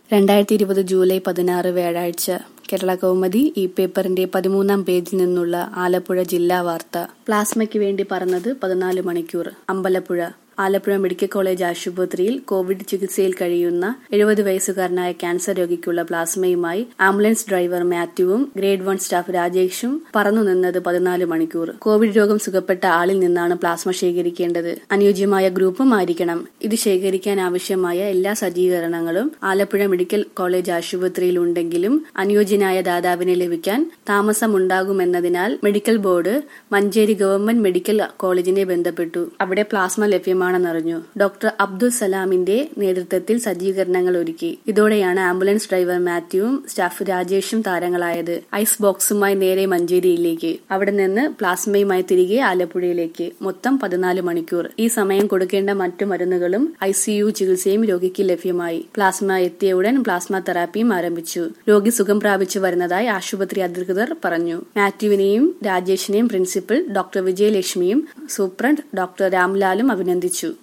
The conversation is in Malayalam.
രണ്ടായിരത്തി ഇരുപത് ജൂലൈ പതിനാറ് വ്യാഴാഴ്ച കേരള കൗമുദി ഈ പേപ്പറിന്റെ പതിമൂന്നാം പേജിൽ നിന്നുള്ള ആലപ്പുഴ ജില്ലാ വാർത്ത പ്ലാസ്മയ്ക്ക് വേണ്ടി പറന്നത് പതിനാല് മണിക്കൂർ അമ്പലപ്പുഴ ആലപ്പുഴ മെഡിക്കൽ കോളേജ് ആശുപത്രിയിൽ കോവിഡ് ചികിത്സയിൽ കഴിയുന്ന എഴുപത് വയസ്സുകാരനായ ക്യാൻസർ രോഗിക്കുള്ള പ്ലാസ്മയുമായി ആംബുലൻസ് ഡ്രൈവർ മാത്യുവും ഗ്രേഡ് വൺ സ്റ്റാഫ് രാജേഷും പറന്നു നിന്നത് പതിനാല് മണിക്കൂർ കോവിഡ് രോഗം സുഖപ്പെട്ട ആളിൽ നിന്നാണ് പ്ലാസ്മ ശേഖരിക്കേണ്ടത് അനുയോജ്യമായ ഗ്രൂപ്പും ആയിരിക്കണം ഇത് ശേഖരിക്കാൻ ആവശ്യമായ എല്ലാ സജ്ജീകരണങ്ങളും ആലപ്പുഴ മെഡിക്കൽ കോളേജ് ആശുപത്രിയിൽ ഉണ്ടെങ്കിലും അനുയോജ്യനായ ദാതാവിനെ ലഭിക്കാൻ താമസമുണ്ടാകുമെന്നതിനാൽ medical board Manjeri government medical കോളേജിനെ ബന്ധപ്പെട്ടു അവിടെ പ്ലാസ്മ ലഭ്യമാണെന്നറിഞ്ഞു ഡോക്ടർ അബ്ദുൽ സലാമിന്റെ നേതൃത്വത്തിൽ സജ്ജീകരണങ്ങൾ ഒരുക്കി ഇതോടെയാണ് ആംബുലൻസ് ഡ്രൈവർ മാത്യുവും സ്റ്റാഫ് രാജേഷും താരങ്ങളായത് ഐസ് ബോക്സുമായി നേരെ മഞ്ചേരിയിലേക്ക് അവിടെ നിന്ന് പ്ലാസ്മയുമായി തിരികെ ആലപ്പുഴയിലേക്ക് മൊത്തം പതിനാല് മണിക്കൂർ ഈ സമയം കൊടുക്കേണ്ട മറ്റു മരുന്നുകളും ഐസിയു ചികിത്സയും രോഗിക്ക് ലഭ്യമായി പ്ലാസ്മ എത്തിയ ഉടൻ പ്ലാസ്മ തെറാപ്പിയും ആരംഭിച്ചു രോഗി സുഖം പ്രാപിച്ചു വരുന്നതായി ആശുപത്രി അധികൃതർ പറഞ്ഞു മാത്യുവിനെയും രാജേഷിനെയും പ്രിൻസിപ്പൽ ഡോക്ടർ വിജയലക്ഷ്മിയും സൂപ്രണ്ട് ഡോക്ടർ രാംലാലും അഭിനന്ദിച്ചു